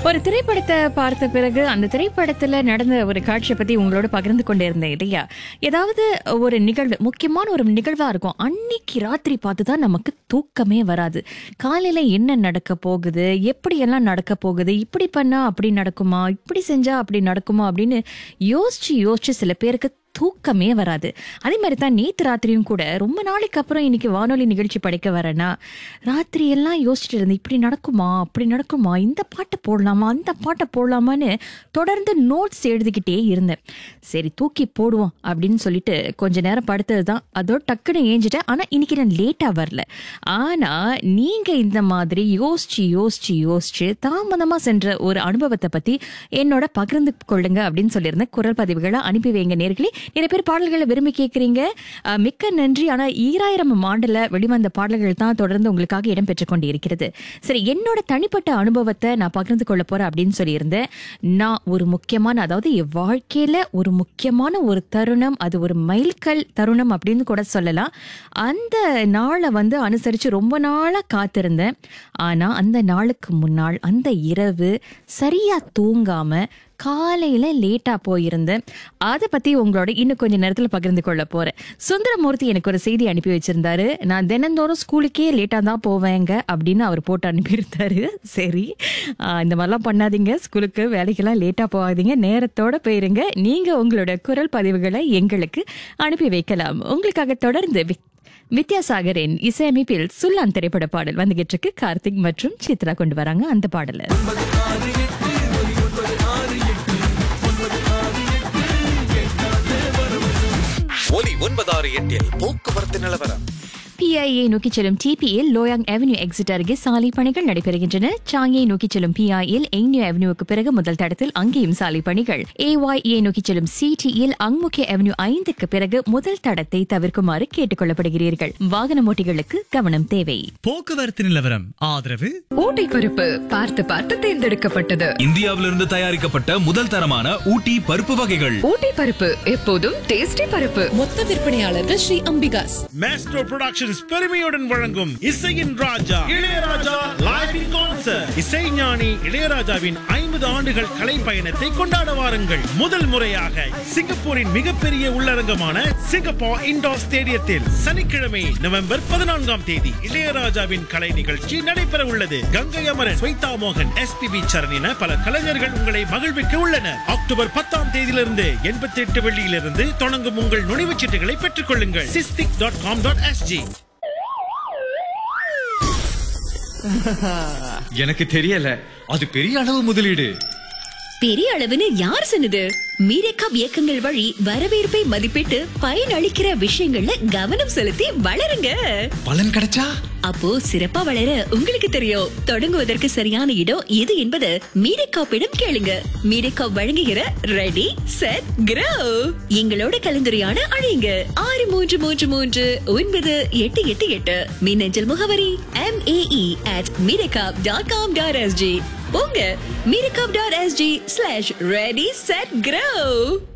ஒரு திரைப்படத்தை பார்த்த பிறகு அந்த திரைப்படத்துல நடந்த ஒரு காட்சியை பத்தி உங்களோட பகிர்ந்து கொண்டே இருந்தேன் இல்லையா ஏதாவது ஒரு நிகழ்வு முக்கியமான ஒரு நிகழ்வா இருக்கும் அன்னைக்கு ராத்திரி பார்த்து தான் நமக்கு தூக்கமே வராது காலையில என்ன நடக்க போகுது எப்படி எல்லாம் நடக்க போகுது இப்படி பண்ணா அப்படி நடக்குமா இப்படி செஞ்சா அப்படி நடக்குமா அப்படின்னு யோசிச்சு யோசிச்சு சில பேருக்கு தூக்கமே வராது அதே மாதிரி தான் நேத்து ராத்திரியும் கூட ரொம்ப நாளைக்கு அப்புறம் இன்னைக்கு வானொலி நிகழ்ச்சி படைக்க வரேன்னா ராத்திரி எல்லாம் யோசிச்சுட்டு இருந்தேன் இப்படி நடக்குமா அப்படி நடக்குமா இந்த பாட்டை போடலாமா அந்த பாட்டை போடலாமான்னு தொடர்ந்து நோட்ஸ் எழுதிக்கிட்டே இருந்தேன் சரி தூக்கி போடுவோம் அப்படின்னு சொல்லிட்டு கொஞ்ச நேரம் படுத்தது தான் அதோட டக்குன்னு ஏஞ்சிட்டேன் ஆனா இன்னைக்கு நான் லேட்டா வரல ஆனா நீங்க இந்த மாதிரி யோசிச்சு யோசிச்சு யோசிச்சு தாமதமா சென்ற ஒரு அனுபவத்தை பத்தி என்னோட பகிர்ந்து கொள்ளுங்க அப்படின்னு சொல்லியிருந்தேன் குரல் பதிவுகளை அனுப்பி வைங்க நேர்களே நிறைய பேர் பாடல்களை விரும்பி கேட்குறீங்க அஹ், மிக்க நன்றி ஆனா ஈராயிரம் ஆண்டுல வெளிவந்த பாடல்கள் தான் தொடர்ந்து உங்களுக்காக இடம் பெற்றுக் கொண்டு இருக்கிறது சரி என்னோட தனிப்பட்ட அனுபவத்தை நான் பகிர்ந்து கொள்ள போறேன் அப்படின்னு சொல்லியிருந்தேன் நான் ஒரு முக்கியமான அதாவது என் வாழ்க்கையில ஒரு முக்கியமான ஒரு தருணம் அது ஒரு மைல்கல் தருணம் அப்படின்னு கூட சொல்லலாம் அந்த நாளை வந்து அனுசரிச்சு ரொம்ப நாளா காத்திருந்தேன் ஆனா அந்த நாளுக்கு முன்னாள் அந்த இரவு சரியா தூங்காம காலையில லேட்டா போயிருந்தேன் அதை பத்தி உங்களோட இன்னும் கொஞ்ச நேரத்துல பகிர்ந்து கொள்ள போறேன் சுந்தரமூர்த்தி எனக்கு ஒரு செய்தி அனுப்பி வச்சிருந்தாரு நான் தினந்தோறும் ஸ்கூலுக்கே லேட்டா தான் போவேங்க அப்படின்னு அவர் போட்டு அனுப்பியிருந்தாரு சரி ஆஹ் இந்த மாதிரிலாம் பண்ணாதீங்க ஸ்கூலுக்கு வேலைக்கெல்லாம் லேட்டா போகாதீங்க நேரத்தோட போயிருங்க நீங்க உங்களோட குரல் பதிவுகளை எங்களுக்கு அனுப்பி வைக்கலாம் உங்களுக்காக தொடர்ந்து வி- வித்யாசாகரின் இசையமைப்பில் சுல்லான் திரைப்பட பாடல் வந்துகிட்டு இருக்கு கார்த்திக் மற்றும் சித்ரா கொண்டு வராங்க அந்த பாடல ஒலி ஒன்பதாறு எட்டில் போக்குவரத்து நிலவரம் பிஐஏ நோக்கி செல்லும் டிபியில் லோயாங் அவென்யூ எக்ஸிட் அருகே சாலை பணிகள் நடைபெறுகின்றன சாங்கியை நோக்கி செல்லும் பிஐயில் எங்னியூ அவென்யூவுக்கு பிறகு முதல் தடத்தில் அங்கேயும் சாலை பணிகள் ஏஒய்ஏ நோக்கி செல்லும் சிடியில் அங்முக்கிய அவென்யூ ஐந்துக்கு பிறகு முதல் தடத்தை தவிர்க்குமாறு கேட்டுக் கொள்ளப்படுகிறீர்கள் வாகன ஓட்டிகளுக்கு கவனம் தேவை போக்குவரத்து நிலவரம் ஆதரவு ஊட்டி பருப்பு பார்த்து பார்த்து தேர்ந்தெடுக்கப்பட்டது இந்தியாவிலிருந்து தயாரிக்கப்பட்ட முதல் தரமான ஊட்டி பருப்பு வகைகள் ஊட்டி பருப்பு எப்போதும் டேஸ்டி பருப்பு மொத்த விற்பனையாளர்கள் ஸ்ரீ அம்பிகாஸ் மேஸ்ட்ரோ புரொடக்ஷன்ஸ் பெருமையுடன் வழங்கும் இசையின் ராஜா இளையராஜா லைவ் இன் கான்சர்ட் இசைஞானி இளையராஜாவின் ஐம்பது ஆண்டுகள் கலை பயணத்தை கொண்டாட வாருங்கள் முதல் முறையாக சிங்கப்பூரின் மிகப்பெரிய உள்ளரங்கமான சிங்கப்பூர் இண்டோர் ஸ்டேடியத்தில் சனிக்கிழமை நவம்பர் பதினான்காம் தேதி இளையராஜாவின் கலை நிகழ்ச்சி நடைபெற உள்ளது கங்கை அமரன் ஸ்வைதா மோகன் எஸ்பிபி சரண் என பல கலைஞர்கள் உங்களை மகிழ்விக்க உள்ளனர் அக்டோபர் பத்தாம் தேதியிலிருந்து எண்பத்தி எட்டு வெள்ளியிலிருந்து தொடங்கும் உங்கள் நுழைவுச் சீட்டுகளை பெற்றுக் கொள்ளுங்கள் SISTIC dot com dot SG எனக்கு தெரியல அது பெரிய அளவு முதலீடு பெரிய அளவுன்னு யார் சொன்னது மீரேக்காப் இயக்கங்கள் வழி வரவேற்பை மதிப்பிட்டு பயனளிக்கிற விஷயங்கள்ல கவனம் செலுத்தி வளருங்க பலன் கிடைச்சா அப்போ சிறப்பா வளர உங்களுக்கு தெரியும் தொடங்குவதற்கு சரியான இடம் எது என்பது மீரேக்காப்பிடம் கேளுங்க மீரேக்காப் வழங்குகிற ரெடி செட் grow எங்களோட கலந்துரையாட அழையுங்க ஆறு மூன்று மூன்று மூன்று ஒன்பது எட்டு எட்டு எட்டு மின்னஞ்சல் முகவரி எம் ஏஇ அட் மீரேக்காப் டாட் காம் டாட் எஸ்ஜி போங்க மீரேக்காப் dot SG slash ready set grow